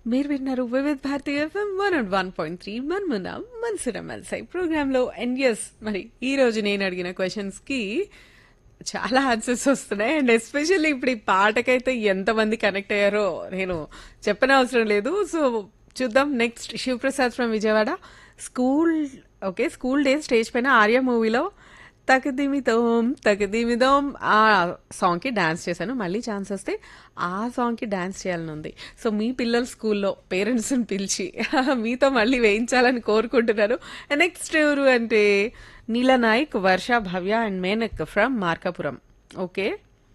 మీరు విన్నారు Vividh Bharati FM one and one point three మన్మున మనసున మనసై ప్రోగ్రాంలో అండ్ ఎస్ మరి ఈ రోజు నేను అడిగిన క్వశ్చన్స్ కి చాలా ఆన్సర్స్ వస్తున్నాయి అండ్ ఎస్పెషల్లీ ఇప్పుడు ఈ పాటకైతే ఎంతమంది కనెక్ట్ అయ్యారో నేను చెప్పనవసరం లేదు సో చూద్దాం next Sivaprasad from Vijayawada school okay school days stage పైన ఆర్య మూవీలో తకదిమితోం తకదిమిదోం ఆ సాంగ్కి డాన్స్ చేశాను మళ్ళీ ఛాన్స్ వస్తే ఆ సాంగ్కి డాన్స్ చేయాలని ఉంది సో మీ పిల్లల స్కూల్లో పేరెంట్స్ని పిలిచి మీతో మళ్ళీ వేయించాలని కోరుకుంటున్నాను నెక్స్ట్ ఎవరు అంటే Neela Nayak Varsha Bhavya and Menak from Markapuram okay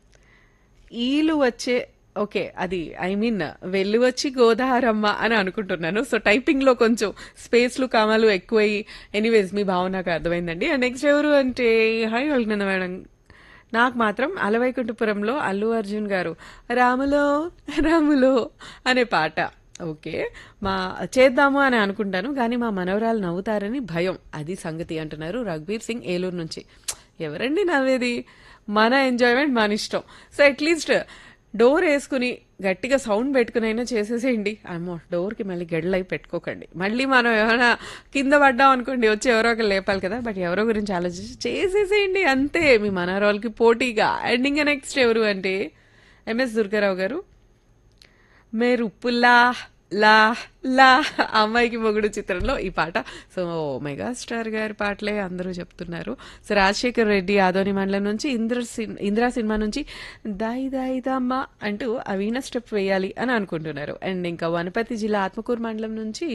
ఈలు వచ్చే ఓకే అది ఐ మీన్ వెళ్ళి వచ్చి గోదావరమ్మ అని అనుకుంటున్నాను సో టైపింగ్లో కొంచెం స్పేస్లు కామాలు ఎక్కువయ్యి ఎనీవేస్ మీ భావన నాకు అర్థమైందండి అండ్ నెక్స్ట్ ఎవరు అంటే హాయ్ వాళ్ళ మేడం నాకు మాత్రం అలవైకుంఠపురంలో అల్లు అర్జున్ గారు రాములో రాములో అనే పాట ఓకే మా చేద్దాము అని అనుకుంటాను కానీ మా మనవరాలు నవ్వుతారని భయం అది సంగతి అంటున్నారు రఘుబీర్ సింగ్ ఏలూరు నుంచి ఎవరండి నవ్వేది మన ఎంజాయ్మెంట్ మన ఇష్టం సో అట్లీస్ట్ డోర్ వేసుకుని గట్టిగా సౌండ్ పెట్టుకుని అయినా చేసేసేయండి అమ్మో డోర్కి మళ్ళీ గెడలై పెట్టుకోకండి మళ్ళీ మనం ఏమైనా కింద పడ్డాం అనుకోండి వచ్చి ఎవరో ఒకరు లేపాలి కదా బట్ ఎవరో గురించి ఆలోచించి చేసేసేయండి అంతే మీ మనవరాలకి పోటీగా అండ్ ఇంకా నెక్స్ట్ ఎవరు అంటే ఎంఎస్ దుర్గారావు గారు మేరుప్పులా లా లా అమ్మాయికి మొగుడు చిత్రంలో ఈ పాట సో మెగాస్టార్ గారి పాటలే అందరూ చెప్తున్నారు సో రాజశేఖర్ రెడ్డి ఆదోని మండలం నుంచి ఇంద్ర సిన్- ఇందిరా సినిమా నుంచి దాయి దాయి దమ్మ అంటూ ఆ వీణ స్టెప్ వేయాలి అని అనుకుంటున్నారు అండ్ ఇంకా వనపర్తి జిల్లా ఆత్మకూరు మండలం నుంచి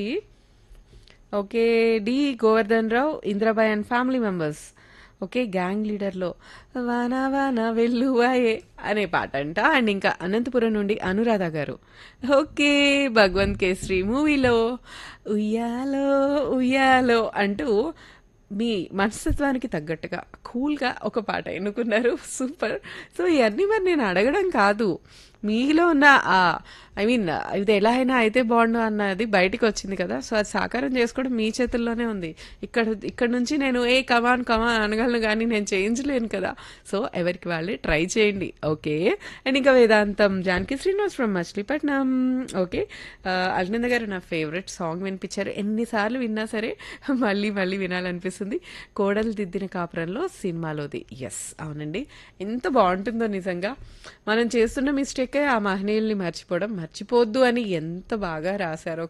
okay D Govardhan Rao Indrabai and family members okay gang లీడర్లో వాన వాన వెల్లువాయే అనే పాట అంట అండ్ ఇంకా అనంతపురం నుండి అనురాధ గారు ఓకే భగవంత్ కేసరి మూవీలో ఉయ్యాలో ఉయ్యాలో అంటూ మీ మనస్తత్వానికి తగ్గట్టుగా కూల్గా ఒక పాట ఎన్నుకున్నారు సూపర్ సో ఇవన్నీ మరి నేను అడగడం కాదు మీలో ఉన్న ఆ ఐ మీన్ ఇది ఎలా అయినా అయితే బాగుండు అన్నది బయటికి వచ్చింది కదా సో అది సాకారం చేసుకోవడం మీ చేతుల్లోనే ఉంది ఇక్కడ ఇక్కడ నుంచి నేను ఏ కమాన్ కమాన్ అనగలను కానీ నేను చేయించలేను కదా సో ఎవరికి వాళ్ళే ట్రై చేయండి ఓకే అండ్ ఇంకా వేదాంతం జానకి శ్రీనివాస్ ఫ్రమ్ మచిలీపట్నం ఓకే అల్నంద గారు నా ఫేవరెట్ సాంగ్ వినిపించారు ఎన్నిసార్లు విన్నా సరే మళ్ళీ మళ్ళీ వినాలనిపిస్తుంది కోడలు దిద్దిన కాపురంలో సినిమాలోది ఎస్ అవునండి ఎంత బాగుంటుందో నిజంగా మనం చేస్తున్న మిస్టేకే ఆ మహనీయుల్ని మర్చిపోవడం మర్చిపోవద్దు అని ఎంత బాగా రాశారో